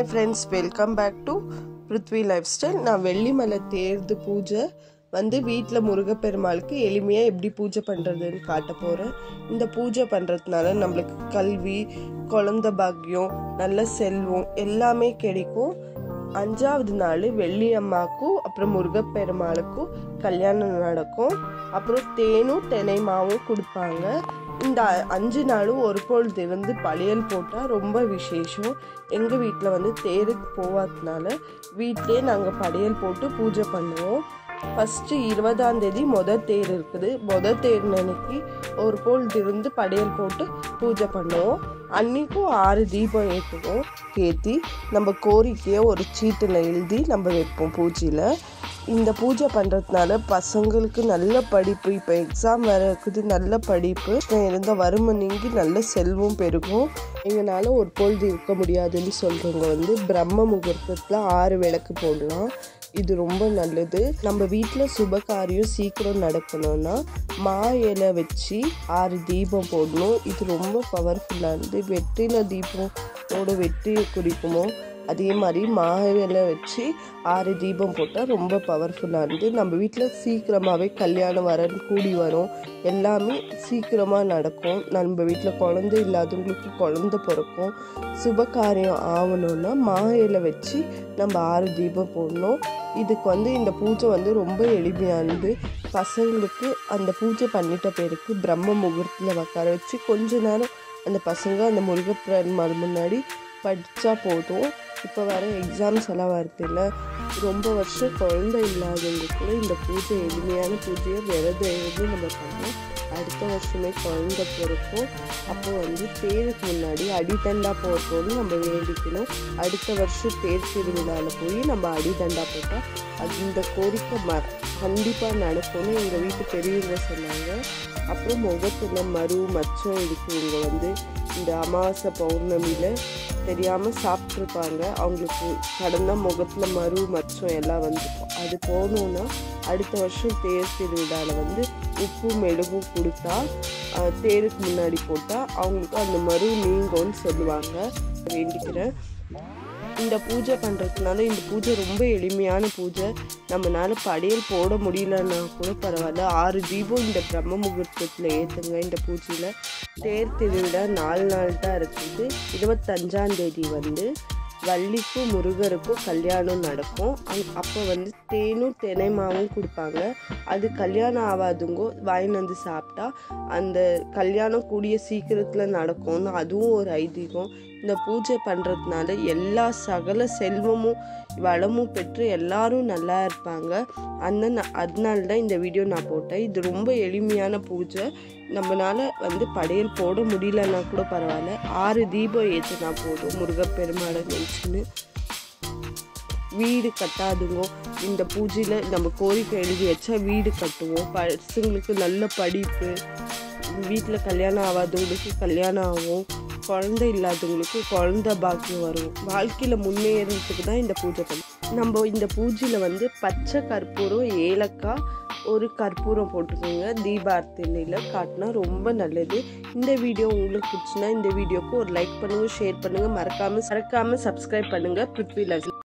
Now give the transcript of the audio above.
hi friends welcome back to Prithvi life style நான் வெள்ளிமலை தேர்து பூஜை வந்து வீட்டில் முருகப்பெருமாளுக்கு எளிமையாக எப்படி பூஜை பண்ணுறதுன்னு காட்ட போகிறேன் இந்த பூஜை பண்ணுறதுனால நம்மளுக்கு கல்வி குழந்த பாக்கியம் நல்ல செல்வம் எல்லாமே கிடைக்கும் அஞ்சாவது நாள் வெள்ளி அம்மாக்கும் அப்புறம் முருகப்பெருமாளுக்கும் கல்யாணம் நடக்கும் அப்புறம் தேனும் தெனை மாவும் கொடுப்பாங்க இந்த அஞ்சு நாளும் ஒரு பொழுது இருந்து பழியல் போட்டால் ரொம்ப விசேஷம் எங்கள் வீட்டில் வந்து தேருக்கு போகாததுனால வீட்டிலே நாங்கள் படையல் போட்டு பூஜை பண்ணுவோம் ஃபஸ்ட்டு இருபதாம் தேதி மொத தேர் இருக்குது மொத தேர் அன்னைக்கு ஒரு பொழுது இருந்து படையல் போட்டு பூஜை பண்ணுவோம் அன்னைக்கும் ஆறு தீபம் ஏற்றுவோம் ஏற்றி நம்ம கோரிக்கையை ஒரு சீட்டில் எழுதி நம்ம வைப்போம் பூஜையில் இந்த பூஜை பண்ணுறதுனால பசங்களுக்கு நல்ல படிப்பு இப்போ எக்ஸாம் வேறு இருக்குது நல்ல படிப்பு இருந்த வறுமை நீங்கி நல்ல செல்வம் பெருகும் எங்களால் ஒரு பொழுது இருக்க முடியாதுன்னு சொல்கிறவங்க வந்து பிரம்ம முகூர்த்தத்தில் ஆறு விளக்கு போடலாம் இது ரொம்ப நல்லது நம்ம வீட்டில் சுப காரியம் சீக்கிரம் நடக்கணும்னா மா இலை வச்சு ஆறு தீபம் போடணும் இது ரொம்ப பவர்ஃபுல்லானது வெற்றில தீபமோட வெற்றியை குறிக்குமோ அதே மாதிரி மா இலை வச்சு ஆறு தீபம் போட்டால் ரொம்ப பவர்ஃபுல்லானது நம்ம வீட்டில் சீக்கிரமாகவே கல்யாணம் வரன் கூடி வரும் எல்லாமே சீக்கிரமாக நடக்கும் நம்ம வீட்டில் குழந்தை இல்லாதவங்களுக்கு குழந்த பிறக்கும் சுப காரியம் ஆகணும்னா மா இலை வச்சு நம்ம ஆறு தீபம் போடணும் இதுக்கு வந்து இந்த பூஜை வந்து ரொம்ப எளிமையானது பசங்களுக்கு அந்த பூஜை பண்ணிட்ட பேருக்கு பிரம்ம முகூர்த்தத்தில் உட்கார வச்சு கொஞ்ச நேரம் அந்த பசங்க அந்த முருகப்பெருமாள் முன்னாடி படித்தா போதும் இப்போ வர எக்ஸாம்ஸ் எல்லாம் வருது இல்லை ரொம்ப வருஷம் குழந்தை இல்லாதவங்க கூட இந்த பூஜை எளிமையான பூஜையை விரதம் எழுதி நம்ம பண்ணோம் அடுத்த வருஷமே குழந்தை பிறக்கும் அப்போ வந்து தேருக்கு முன்னாடி அடித்தண்டா போட்டோன்னு நம்ம வேண்டிக்கணும் அடுத்த வருஷம் தேர் திருவிழாவில் போய் நம்ம அடித்தண்டா போட்டால் அது இந்த கோரிக்கை ம கண்டிப்பாக நடக்கும்னு எங்கள் வீட்டு பெரியவங்க சொன்னாங்க அப்புறம் முகத்தில் மறு மச்சம் இருக்கிறவங்க வந்து இந்த அமாவாசை பௌர்ணமியில் தெரியாமல் சாப்பிட்ருப்பாங்க அவங்களுக்கு சடனாக முகத்தில் மறு மச்சம் எல்லாம் வந்துருக்கும் அது போகணுன்னா அடுத்த வருஷம் தேர் திருவிழாவில் வந்து உப்பு மெழுகும் கொடுத்தா தேருக்கு முன்னாடி போட்டால் அவங்களுக்கு அந்த மறு நீங்கும்னு சொல்லுவாங்க வேண்டிக்கிறேன் இந்த பூஜை பண்ணுறதுனால இந்த பூஜை ரொம்ப எளிமையான பூஜை நம்மளால படையல் போட முடியலன்னா கூட பரவாயில்ல ஆறு தீபம் இந்த பிரம்ம முகூர்த்தத்தில் ஏற்றுங்க இந்த பூஜையில் தேர் திருவிழா நாலு நாள் தான் இருக்குது இருபத்தஞ்சாம் தேதி வந்து வள்ளிக்கும் முருகருக்கும் கல்யாணம் நடக்கும் அங் அப்போ வந்து தேனும் தினைமாவும் கொடுப்பாங்க அது கல்யாணம் ஆகாதுங்கோ வாங்கிட்டு வந்து சாப்பிட்டா அந்த கல்யாணம் கூடிய சீக்கிரத்தில் நடக்கும்னு அதுவும் ஒரு ஐதீகம் இந்த பூஜை பண்ணுறதுனால எல்லா சகல செல்வமும் வளமும் பெற்று எல்லாரும் நல்லா இருப்பாங்க அந்த அதனால தான் இந்த வீடியோ நான் போட்டேன் இது ரொம்ப எளிமையான பூஜை நம்மளால் வந்து படையல் போட முடியலன்னா கூட பரவாயில்ல ஆறு தீபம் ஏற்றினா போதும் முருகப்பெருமாளை நினச்சின்னு வீடு கட்டாதுங்கோ இந்த பூஜையில் நம்ம கோரிக்கை எழுதி வச்சா வீடு கட்டுவோம் பசங்களுக்கு நல்ல படிப்பு வீட்டில் கல்யாணம் ஆகாதவங்களுக்கு கல்யாணம் ஆகும் குழந்தை இல்லாதவங்களுக்கு குழந்த பாக்கியம் வரும் வாழ்க்கையில் முன்னேறதுக்கு தான் இந்த பூஜை பண்ணும் நம்ம இந்த பூஜையில் வந்து பச்சை கற்பூரம் ஏலக்காய் ஒரு கற்பூரம் போட்டுக்கோங்க தீபார்த்தனையில் காட்டினா ரொம்ப நல்லது இந்த வீடியோ உங்களுக்கு பிடிச்சுன்னா இந்த வீடியோக்கு ஒரு லைக் பண்ணுங்கள் ஷேர் பண்ணுங்கள் மறக்காமல் மறக்காமல் சப்ஸ்கிரைப் பண்ணுங்கள் பிருத்வி லைஃப்